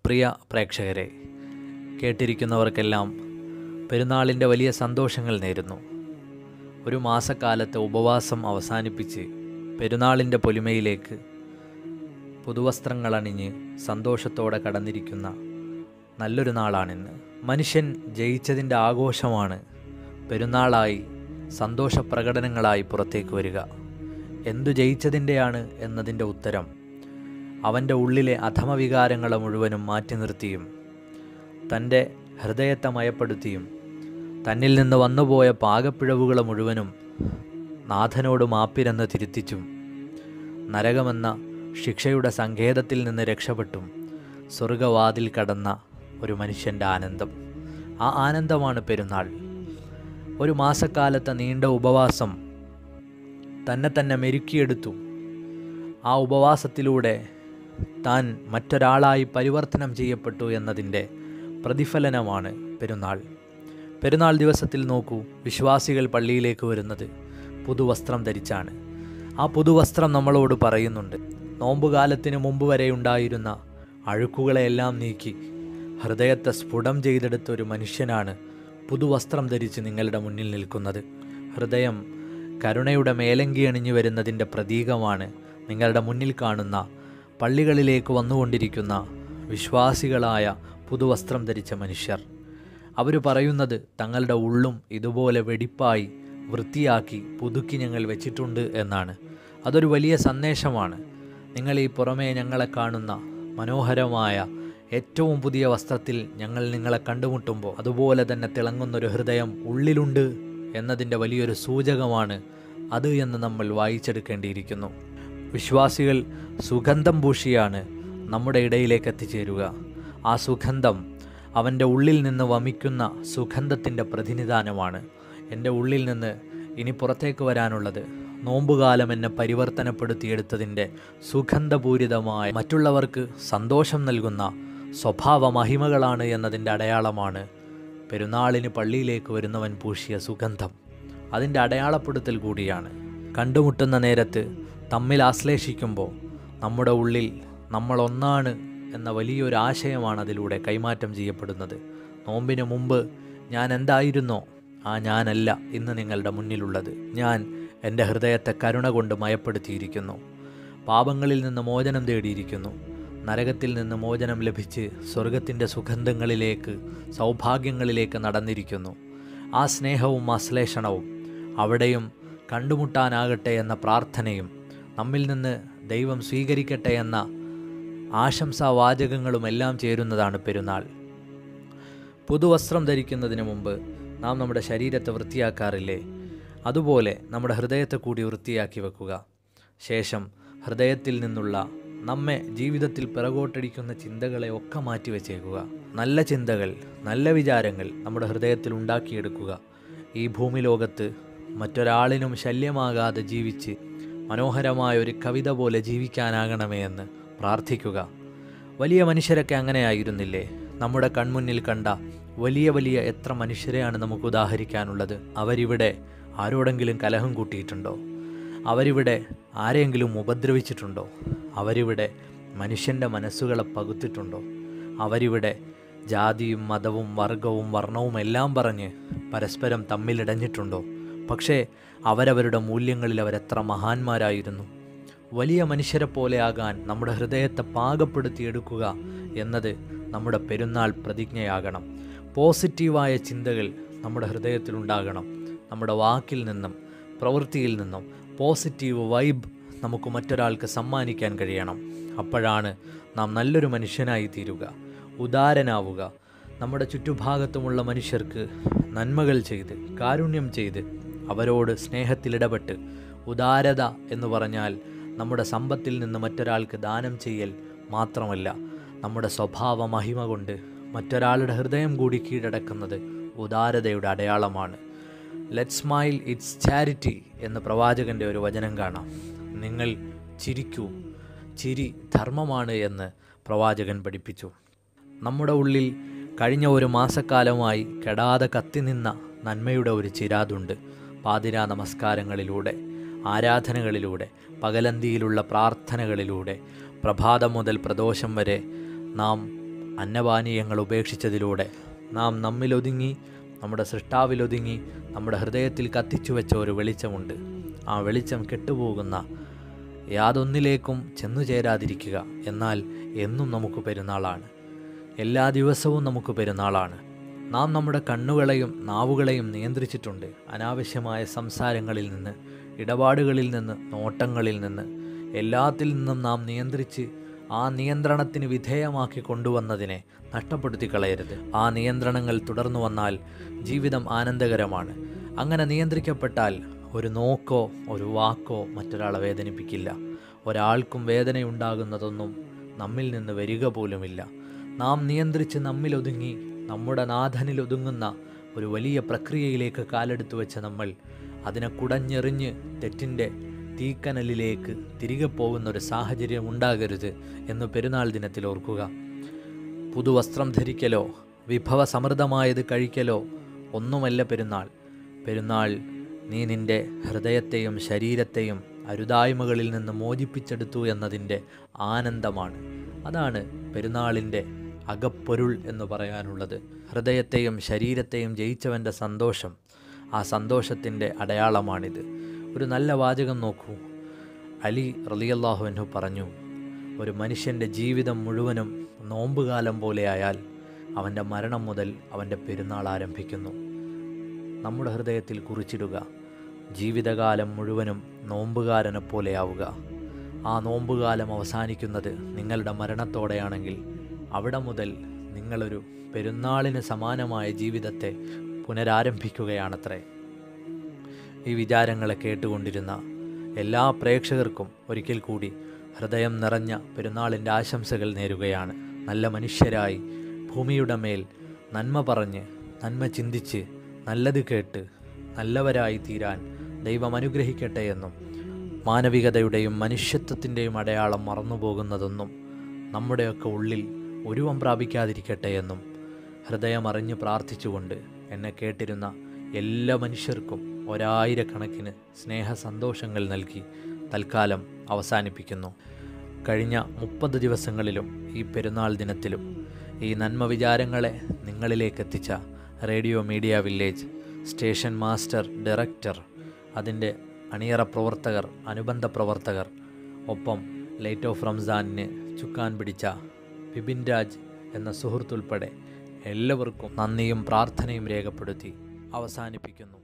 പ്രിയ പ്രേക്ഷകരെ കേട്ടിരിക്കുന്നവർക്കെല്ലാം പെരുന്നാളിൻ്റെ വലിയ സന്തോഷങ്ങൾ നേരുന്നു ഒരു മാസക്കാലത്തെ ഉപവാസം അവസാനിപ്പിച്ച് പെരുന്നാളിൻ്റെ പൊലിമയിലേക്ക് പുതുവസ്ത്രങ്ങൾ അണിഞ്ഞ് സന്തോഷത്തോടെ കടന്നിരിക്കുന്ന നല്ലൊരു നാളാണിന്ന് മനുഷ്യൻ ജയിച്ചതിൻ്റെ ആഘോഷമാണ് പെരുന്നാളായി സന്തോഷപ്രകടനങ്ങളായി പുറത്തേക്ക് വരിക എന്തു ജയിച്ചതിൻ്റെയാണ് എന്നതിൻ്റെ ഉത്തരം അവൻ്റെ ഉള്ളിലെ അധമവികാരങ്ങളെ മുഴുവനും മാറ്റി നിർത്തിയും തൻ്റെ ഹൃദയത്തെ മയപ്പെടുത്തിയും തന്നിൽ നിന്ന് വന്നുപോയ പാകപ്പിഴവുകളെ മുഴുവനും നാഥനോട് മാപ്പിരെന്ന് തിരുത്തിച്ചും നരകമെന്ന ശിക്ഷയുടെ സങ്കേതത്തിൽ നിന്ന് രക്ഷപ്പെട്ടും സ്വർഗവാതിൽ കടന്ന ഒരു മനുഷ്യൻ്റെ ആനന്ദം ആ ആനന്ദമാണ് പെരുന്നാൾ ഒരു മാസക്കാലത്തെ നീണ്ട ഉപവാസം തന്നെ തന്നെ മെരുക്കിയെടുത്തു ആ ഉപവാസത്തിലൂടെ താൻ മറ്റൊരാളായി പരിവർത്തനം ചെയ്യപ്പെട്ടു എന്നതിൻ്റെ പ്രതിഫലനമാണ് പെരുന്നാൾ പെരുന്നാൾ ദിവസത്തിൽ നോക്കൂ വിശ്വാസികൾ പള്ളിയിലേക്ക് വരുന്നത് പുതുവസ്ത്രം ധരിച്ചാണ് ആ പുതുവസ്ത്രം നമ്മളോട് പറയുന്നുണ്ട് നോമ്പുകാലത്തിന് മുമ്പ് വരെ ഉണ്ടായിരുന്ന അഴുക്കുകളെല്ലാം നീക്കി ഹൃദയത്തെ സ്ഫുടം ചെയ്തെടുത്ത ഒരു മനുഷ്യനാണ് പുതുവസ്ത്രം ധരിച്ച് നിങ്ങളുടെ മുന്നിൽ നിൽക്കുന്നത് ഹൃദയം കരുണയുടെ മേലങ്കി അണിഞ്ഞു വരുന്നതിൻ്റെ പ്രതീകമാണ് നിങ്ങളുടെ മുന്നിൽ കാണുന്ന പള്ളികളിലേക്ക് വന്നുകൊണ്ടിരിക്കുന്ന വിശ്വാസികളായ പുതുവസ്ത്രം ധരിച്ച മനുഷ്യർ അവർ പറയുന്നത് തങ്ങളുടെ ഉള്ളും ഇതുപോലെ വെടിപ്പായി വൃത്തിയാക്കി പുതുക്കി ഞങ്ങൾ വെച്ചിട്ടുണ്ട് എന്നാണ് അതൊരു വലിയ സന്ദേശമാണ് നിങ്ങൾ ഈ പുറമേ ഞങ്ങളെ കാണുന്ന മനോഹരമായ ഏറ്റവും പുതിയ വസ്ത്രത്തിൽ ഞങ്ങൾ നിങ്ങളെ കണ്ടുമുട്ടുമ്പോൾ അതുപോലെ തന്നെ തിളങ്ങുന്നൊരു ഹൃദയം ഉള്ളിലുണ്ട് എന്നതിൻ്റെ വലിയൊരു സൂചകമാണ് അത് എന്ന് നമ്മൾ വായിച്ചെടുക്കേണ്ടിയിരിക്കുന്നു വിശ്വാസികൾ സുഗന്ധം പൂശിയാണ് നമ്മുടെ ഇടയിലേക്ക് എത്തിച്ചേരുക ആ സുഗന്ധം അവൻ്റെ ഉള്ളിൽ നിന്ന് വമിക്കുന്ന സുഗന്ധത്തിൻ്റെ പ്രതിനിധാനമാണ് എൻ്റെ ഉള്ളിൽ നിന്ന് ഇനി പുറത്തേക്ക് വരാനുള്ളത് നോമ്പുകാലം എന്നെ പരിവർത്തനപ്പെടുത്തിയെടുത്തതിൻ്റെ സുഗന്ധപൂരിതമായ മറ്റുള്ളവർക്ക് സന്തോഷം നൽകുന്ന സ്വഭാവ മഹിമകളാണ് എന്നതിൻ്റെ അടയാളമാണ് പെരുന്നാളിന് പള്ളിയിലേക്ക് വരുന്നവൻ പൂശിയ സുഗന്ധം അതിൻ്റെ അടയാളപ്പെടുത്തൽ കൂടിയാണ് കണ്ടുമുട്ടുന്ന നേരത്ത് തമ്മിൽ ആശ്ലേഷിക്കുമ്പോൾ നമ്മുടെ ഉള്ളിൽ നമ്മൾ ഒന്നാണ് എന്ന വലിയൊരു ആശയമാണ് അതിലൂടെ കൈമാറ്റം ചെയ്യപ്പെടുന്നത് നോമ്പിന് മുമ്പ് ഞാൻ എന്തായിരുന്നോ ആ ഞാനല്ല ഇന്ന് നിങ്ങളുടെ മുന്നിലുള്ളത് ഞാൻ എൻ്റെ ഹൃദയത്തെ കരുണ കൊണ്ട് മയപ്പെടുത്തിയിരിക്കുന്നു പാപങ്ങളിൽ നിന്ന് മോചനം തേടിയിരിക്കുന്നു നരകത്തിൽ നിന്ന് മോചനം ലഭിച്ച് സ്വർഗത്തിൻ്റെ സുഗന്ധങ്ങളിലേക്ക് സൗഭാഗ്യങ്ങളിലേക്ക് നടന്നിരിക്കുന്നു ആ സ്നേഹവും ആശ്ലേഷണവും അവിടെയും കണ്ടുമുട്ടാനാകട്ടെ എന്ന പ്രാർത്ഥനയും നമ്മിൽ നിന്ന് ദൈവം സ്വീകരിക്കട്ടെ എന്ന ആശംസാവാചകങ്ങളും എല്ലാം ചേരുന്നതാണ് പെരുന്നാൾ പുതുവസ്ത്രം ധരിക്കുന്നതിന് മുമ്പ് നാം നമ്മുടെ ശരീരത്തെ വൃത്തിയാക്കാറില്ലേ അതുപോലെ നമ്മുടെ ഹൃദയത്തെ കൂടി വൃത്തിയാക്കി വെക്കുക ശേഷം ഹൃദയത്തിൽ നിന്നുള്ള നമ്മെ ജീവിതത്തിൽ പിറകോട്ടടിക്കുന്ന ചിന്തകളെ ഒക്കെ മാറ്റി വെച്ചേക്കുക നല്ല ചിന്തകൾ നല്ല വിചാരങ്ങൾ നമ്മുടെ ഹൃദയത്തിൽ ഉണ്ടാക്കിയെടുക്കുക ഈ ഭൂമി ലോകത്ത് മറ്റൊരാളിനും ശല്യമാകാതെ ജീവിച്ച് മനോഹരമായ ഒരു കവിത പോലെ ജീവിക്കാനാകണമേ എന്ന് പ്രാർത്ഥിക്കുക വലിയ മനുഷ്യരൊക്കെ അങ്ങനെയായിരുന്നില്ലേ നമ്മുടെ കൺമുന്നിൽ കണ്ട വലിയ വലിയ എത്ര മനുഷ്യരെയാണ് നമുക്ക് ഉദാഹരിക്കാനുള്ളത് അവരിവിടെ ആരോടെങ്കിലും കലഹം കൂട്ടിയിട്ടുണ്ടോ അവരിവിടെ ആരെങ്കിലും ഉപദ്രവിച്ചിട്ടുണ്ടോ അവരിവിടെ മനുഷ്യൻ്റെ മനസ്സുകളെ പകുത്തിട്ടുണ്ടോ അവരിവിടെ ജാതിയും മതവും വർഗവും വർണ്ണവും എല്ലാം പറഞ്ഞ് പരസ്പരം തമ്മിലിടഞ്ഞിട്ടുണ്ടോ പക്ഷേ അവരവരുടെ മൂല്യങ്ങളിൽ അവരെത്ര മഹാന്മാരായിരുന്നു വലിയ മനുഷ്യരെ പോലെ ആകാൻ നമ്മുടെ ഹൃദയത്തെ പാകപ്പെടുത്തിയെടുക്കുക എന്നത് നമ്മുടെ പെരുന്നാൾ പ്രതിജ്ഞയാകണം പോസിറ്റീവായ ചിന്തകൾ നമ്മുടെ ഹൃദയത്തിലുണ്ടാകണം നമ്മുടെ വാക്കിൽ നിന്നും പ്രവൃത്തിയിൽ നിന്നും പോസിറ്റീവ് വൈബ് നമുക്ക് മറ്റൊരാൾക്ക് സമ്മാനിക്കാൻ കഴിയണം അപ്പോഴാണ് നാം നല്ലൊരു മനുഷ്യനായി തീരുക ഉദാരനാവുക നമ്മുടെ ചുറ്റുഭാഗത്തുമുള്ള മനുഷ്യർക്ക് നന്മകൾ ചെയ്ത് കാരുണ്യം ചെയ്ത് അവരോട് സ്നേഹത്തിലിടപെട്ട് ഉദാരത എന്ന് പറഞ്ഞാൽ നമ്മുടെ സമ്പത്തിൽ നിന്ന് മറ്റൊരാൾക്ക് ദാനം ചെയ്യൽ മാത്രമല്ല നമ്മുടെ സ്വഭാവ മഹിമ കൊണ്ട് മറ്റൊരാളുടെ ഹൃദയം കൂടി കീഴടക്കുന്നത് ഉദാരതയുടെ അടയാളമാണ് ലെറ്റ് സ്മൈൽ ഇറ്റ്സ് ചാരിറ്റി എന്ന പ്രവാചകൻ്റെ ഒരു വചനം കാണാം നിങ്ങൾ ചിരിക്കൂ ചിരി ധർമ്മമാണ് എന്ന് പ്രവാചകൻ പഠിപ്പിച്ചു നമ്മുടെ ഉള്ളിൽ കഴിഞ്ഞ ഒരു മാസക്കാലമായി കെടാതെ കത്തിനിന്ന നന്മയുടെ ഒരു ചിരാതുണ്ട് പാതിരാ നമസ്കാരങ്ങളിലൂടെ ആരാധനകളിലൂടെ പകലന്തിയിലുള്ള പ്രാർത്ഥനകളിലൂടെ പ്രഭാതം മുതൽ പ്രദോഷം വരെ നാം അന്നപാനീയങ്ങൾ ഉപേക്ഷിച്ചതിലൂടെ നാം നമ്മിലൊതുങ്ങി നമ്മുടെ സൃഷ്ടാവിലൊതുങ്ങി നമ്മുടെ ഹൃദയത്തിൽ കത്തിച്ചു വെച്ച ഒരു വെളിച്ചമുണ്ട് ആ വെളിച്ചം കെട്ടുപോകുന്ന യാതൊന്നിലേക്കും ചെന്നു ചേരാതിരിക്കുക എന്നാൽ എന്നും നമുക്ക് പെരുന്നാളാണ് എല്ലാ ദിവസവും നമുക്ക് പെരുന്നാളാണ് നാം നമ്മുടെ കണ്ണുകളെയും നാവുകളെയും നിയന്ത്രിച്ചിട്ടുണ്ട് അനാവശ്യമായ സംസാരങ്ങളിൽ നിന്ന് ഇടപാടുകളിൽ നിന്ന് നോട്ടങ്ങളിൽ നിന്ന് എല്ലാത്തിൽ നിന്നും നാം നിയന്ത്രിച്ച് ആ നിയന്ത്രണത്തിന് വിധേയമാക്കി കൊണ്ടുവന്നതിനെ നഷ്ടപ്പെടുത്തി കളയരുത് ആ നിയന്ത്രണങ്ങൾ തുടർന്നു വന്നാൽ ജീവിതം ആനന്ദകരമാണ് അങ്ങനെ നിയന്ത്രിക്കപ്പെട്ടാൽ ഒരു നോക്കോ ഒരു വാക്കോ മറ്റൊരാളെ വേദനിപ്പിക്കില്ല ഒരാൾക്കും വേദനയുണ്ടാകുന്നതൊന്നും നമ്മിൽ നിന്ന് വരിക പോലുമില്ല നാം നിയന്ത്രിച്ച് നമ്മിലൊതുങ്ങി നമ്മുടെ നാഥനിൽ ഒതുങ്ങുന്ന ഒരു വലിയ പ്രക്രിയയിലേക്ക് കാലെടുത്തു വെച്ച നമ്മൾ അതിനെ കുടഞ്ഞെറിഞ്ഞ് തെറ്റിൻ്റെ തീക്കനലിലേക്ക് തിരികെ പോകുന്ന ഒരു സാഹചര്യം ഉണ്ടാകരുത് എന്ന് പെരുന്നാൾ ദിനത്തിൽ ഓർക്കുക പുതുവസ്ത്രം ധരിക്കലോ വിഭവസമൃദ്ധമായത് കഴിക്കലോ ഒന്നുമല്ല പെരുന്നാൾ പെരുന്നാൾ നീ നിന്റെ ഹൃദയത്തെയും ശരീരത്തെയും അരുതായ്മകളിൽ നിന്ന് മോചിപ്പിച്ചെടുത്തു എന്നതിൻ്റെ ആനന്ദമാണ് അതാണ് പെരുന്നാളിൻ്റെ അകപ്പൊരുൾ എന്ന് പറയാനുള്ളത് ഹൃദയത്തെയും ശരീരത്തെയും ജയിച്ചവൻ്റെ സന്തോഷം ആ സന്തോഷത്തിൻ്റെ അടയാളമാണിത് ഒരു നല്ല വാചകം നോക്കൂ അലി റലിയല്ലാഹുവിനു പറഞ്ഞു ഒരു മനുഷ്യൻ്റെ ജീവിതം മുഴുവനും നോമ്പുകാലം പോലെയായാൽ അവൻ്റെ മരണം മുതൽ അവൻ്റെ പെരുന്നാൾ ആരംഭിക്കുന്നു നമ്മുടെ ഹൃദയത്തിൽ കുറിച്ചിടുക ജീവിതകാലം മുഴുവനും നോമ്പുകാരനെ പോലെയാവുക ആ നോമ്പുകാലം അവസാനിക്കുന്നത് നിങ്ങളുടെ മരണത്തോടെയാണെങ്കിൽ അവിടെ മുതൽ നിങ്ങളൊരു പെരുന്നാളിന് സമാനമായ ജീവിതത്തെ പുനരാരംഭിക്കുകയാണത്രേ ഈ വിചാരങ്ങളെ കേട്ടുകൊണ്ടിരുന്ന എല്ലാ പ്രേക്ഷകർക്കും ഒരിക്കൽ കൂടി ഹൃദയം നിറഞ്ഞ പെരുന്നാളിൻ്റെ ആശംസകൾ നേരുകയാണ് നല്ല മനുഷ്യരായി ഭൂമിയുടെ മേൽ നന്മ പറഞ്ഞ് നന്മ ചിന്തിച്ച് നല്ലത് കേട്ട് നല്ലവരായി തീരാൻ ദൈവം അനുഗ്രഹിക്കട്ടെ എന്നും മാനവികതയുടെയും മനുഷ്യത്വത്തിൻ്റെയും അടയാളം മറന്നുപോകുന്നതൊന്നും നമ്മുടെയൊക്കെ ഉള്ളിൽ ഉരുവം പ്രാപിക്കാതിരിക്കട്ടെ എന്നും ഹൃദയമറിഞ്ഞ് പ്രാർത്ഥിച്ചുകൊണ്ട് എന്നെ കേട്ടിരുന്ന എല്ലാ മനുഷ്യർക്കും ഒരായിരക്കണക്കിന് സ്നേഹ സന്തോഷങ്ങൾ നൽകി തൽക്കാലം അവസാനിപ്പിക്കുന്നു കഴിഞ്ഞ മുപ്പത് ദിവസങ്ങളിലും ഈ പെരുന്നാൾ ദിനത്തിലും ഈ നന്മ വിചാരങ്ങളെ നിങ്ങളിലേക്ക് എത്തിച്ച radio media village station master director അതിൻ്റെ അണിയറ പ്രവർത്തകർ അനുബന്ധ പ്രവർത്തകർ ഒപ്പം ലൈറ്റ് ഓഫ് റംസാനിന് ചുക്കാൻ പിടിച്ച ബിപിൻ രാജ് എന്ന സുഹൃത്തുൾപ്പെടെ എല്ലാവർക്കും നന്ദിയും പ്രാർത്ഥനയും രേഖപ്പെടുത്തി അവസാനിപ്പിക്കുന്നു